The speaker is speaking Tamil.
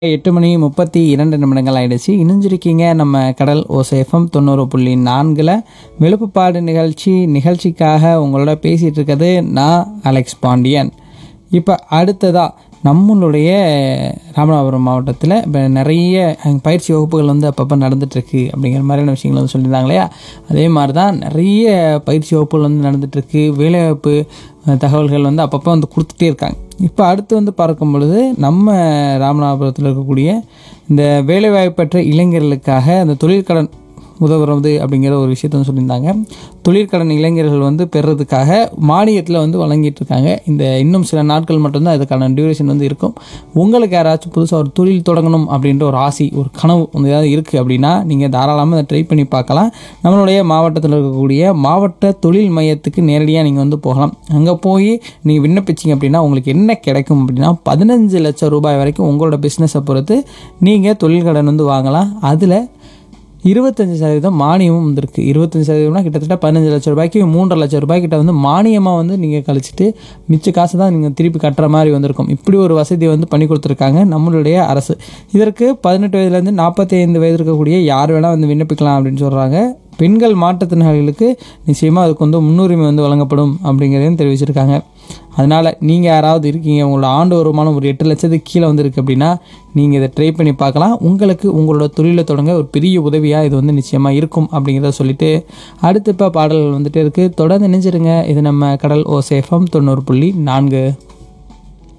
எட்டு மணி முப்பத்தி இரண்டு நிமிடங்கள் ஆயிடுச்சு இணைஞ்சிருக்கீங்க நம்ம கடல் ஓசேஃபம் தொண்ணூறு புள்ளி நான்கில் விழுப்புப்பாடு நிகழ்ச்சி நிகழ்ச்சிக்காக உங்களோட பேசிகிட்டு இருக்கிறது நான் அலெக்ஸ் பாண்டியன் இப்போ அடுத்ததா நம்மளுடைய ராமநாதபுரம் மாவட்டத்தில் இப்போ நிறைய பயிற்சி வகுப்புகள் வந்து அப்பப்போ நடந்துட்டுருக்கு அப்படிங்கிற மாதிரியான விஷயங்கள் வந்து சொல்லியிருந்தாங்க இல்லையா அதே மாதிரி தான் நிறைய பயிற்சி வகுப்புகள் வந்து நடந்துட்டுருக்கு வேலைவாய்ப்பு அஹ், தகவல்கள் வந்து அப்பப்போ வந்து கொடுத்துட்டே இருக்காங்க இப்போ அடுத்து வந்து பார்க்கும் பொழுது நம்ம ராமநாதபுரத்தில் இருக்கக்கூடிய இந்த வேலைவாய்ப்பற்ற இளைஞர்களுக்காக அந்த தொழிற்கடன் உதவுறது அப்படிங்கிற ஒரு விஷயத்த வந்து சொல்லியிருந்தாங்க தொழிற்கடன் இளைஞர்கள் வந்து பெறுறதுக்காக மானியத்தில் வந்து வழங்கிட்டு இருக்காங்க இந்த இன்னும் சில நாட்கள் மட்டும்தான் இதுக்கான டியூரேஷன் வந்து இருக்கும் உங்களுக்கு யாராச்சும் புதுசாக ஒரு தொழில் தொடங்கணும் அப்படின்ற ஒரு ஆசை ஒரு கனவு வந்து ஏதாவது இருக்குது அப்படின்னா நீங்கள் தாராளமாக அதை ட்ரை பண்ணி பார்க்கலாம் நம்மளுடைய மாவட்டத்தில் இருக்கக்கூடிய மாவட்ட தொழில் மையத்துக்கு நேரடியாக நீங்கள் வந்து போகலாம் அங்கே போய் நீங்கள் விண்ணப்பிச்சிங்க அப்படின்னா உங்களுக்கு என்ன கிடைக்கும் அப்படின்னா பதினஞ்சு லட்சம் ரூபாய் வரைக்கும் உங்களோட பிஸ்னஸை பொறுத்து நீங்கள் தொழில் கடன் வந்து வாங்கலாம் அதில் இருபத்தஞ்சி சதவீதம் மானியமும் வந்திருக்கு இருபத்தஞ்சி சதவீதம்னா கிட்டத்தட்ட பதினஞ்சு லட்சம் ரூபாய்க்கு மூன்றரை லட்சம் ரூபாய் கிட்ட வந்து மானியமாக வந்து நீங்கள் கழிச்சிட்டு மிச்ச காசு தான் நீங்கள் திருப்பி கட்டுற மாதிரி வந்திருக்கும் இப்படி ஒரு வசதி வந்து பண்ணி கொடுத்துருக்காங்க நம்மளுடைய அரசு இதற்கு பதினெட்டு வயதுலேருந்து நாற்பத்தி ஐந்து வயது இருக்கக்கூடிய யார் வேணால் வந்து விண்ணப்பிக்கலாம் அப்படின்னு சொல்கிறாங்க பெண்கள் மாற்றுத்திறனாளிகளுக்கு நிச்சயமாக அதுக்கு வந்து முன்னுரிமை வந்து வழங்கப்படும் அப்படிங்கிறதையும் தெரிவிச்சிருக்காங்க அதனால் நீங்கள் யாராவது இருக்கீங்க உங்களோட ஆண்டு வருமானம் ஒரு எட்டு லட்சத்துக்கு கீழே வந்துருக்கு அப்படின்னா நீங்கள் இதை ட்ரை பண்ணி பார்க்கலாம் உங்களுக்கு உங்களோட தொழிலை தொடங்க ஒரு பெரிய உதவியாக இது வந்து நிச்சயமாக இருக்கும் அப்படிங்கிறத சொல்லிட்டு அடுத்து இப்போ பாடல்கள் வந்துட்டு இருக்குது தொடர்ந்து நினைச்சிருங்க இது நம்ம கடல் ஓ சேஃபம் தொண்ணூறு புள்ளி நான்கு